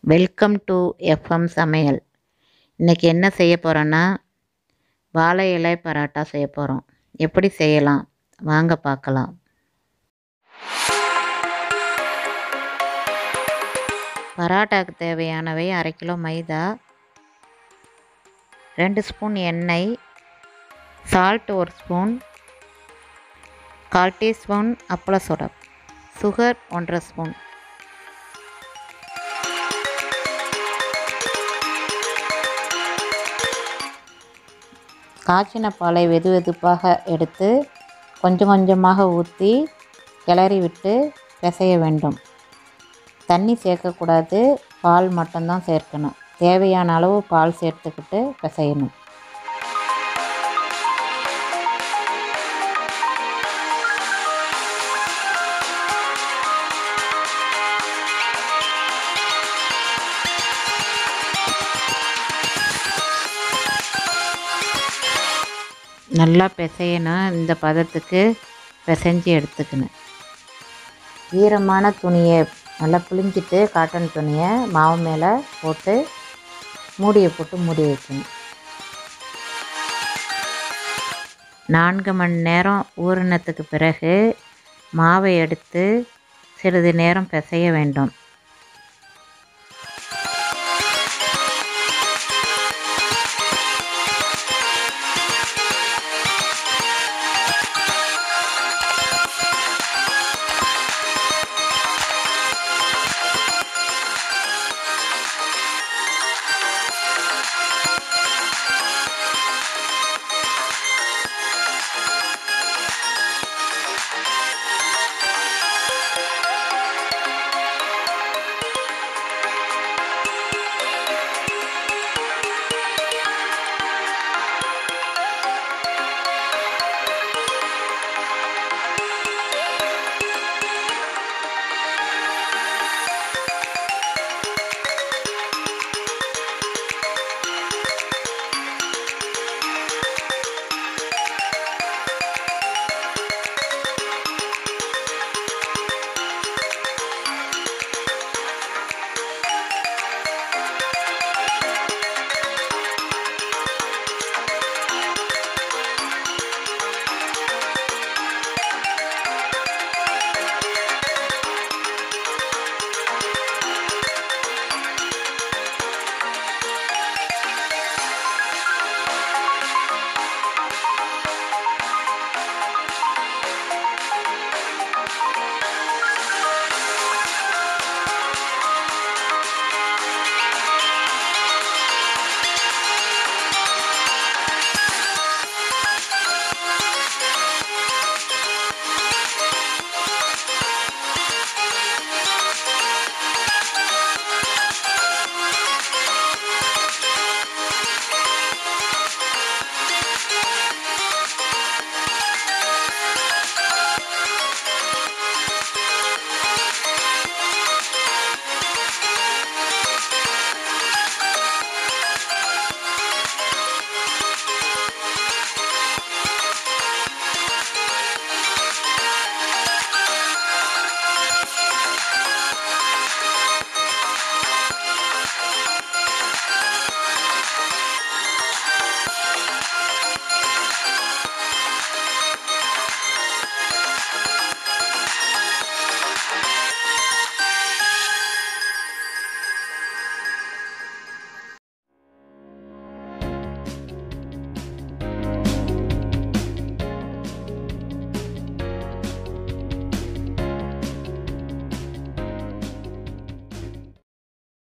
welcome to FM சமையல் இன்றைக்கி என்ன செய்ய போகிறோன்னா வாழை இலை பரோட்டா செய்ய போகிறோம் எப்படி செய்யலாம் வாங்க பார்க்கலாம் பரோட்டாவுக்கு தேவையானவை அரை கிலோ மைதா ரெண்டு ஸ்பூன் எண்ணெய் சால்ட் ஒரு ஸ்பூன் கால் டீஸ்பூன் அப்பள சோடா சுகர் ஒன்றரை ஸ்பூன் காய்ச்சின பாலை வெது வெதுப்பாக எடுத்து கொஞ்சம் கொஞ்சமாக ஊற்றி கிளறி விட்டு பிசைய வேண்டும் தண்ணி சேர்க்கக்கூடாது பால் மட்டும்தான் சேர்க்கணும் தேவையான அளவு பால் சேர்த்துக்கிட்டு பிசையணும் நல்லா பிசையணும் இந்த பதத்துக்கு பிசைஞ்சு எடுத்துக்கணும் ஈரமான துணியை நல்லா புழிஞ்சிட்டு காட்டன் துணியை மாவு மேலே போட்டு மூடியை போட்டு மூடி வைக்கணும் நான்கு மணி நேரம் ஊறினத்துக்கு பிறகு மாவை எடுத்து சிறிது நேரம் பிசைய வேண்டும்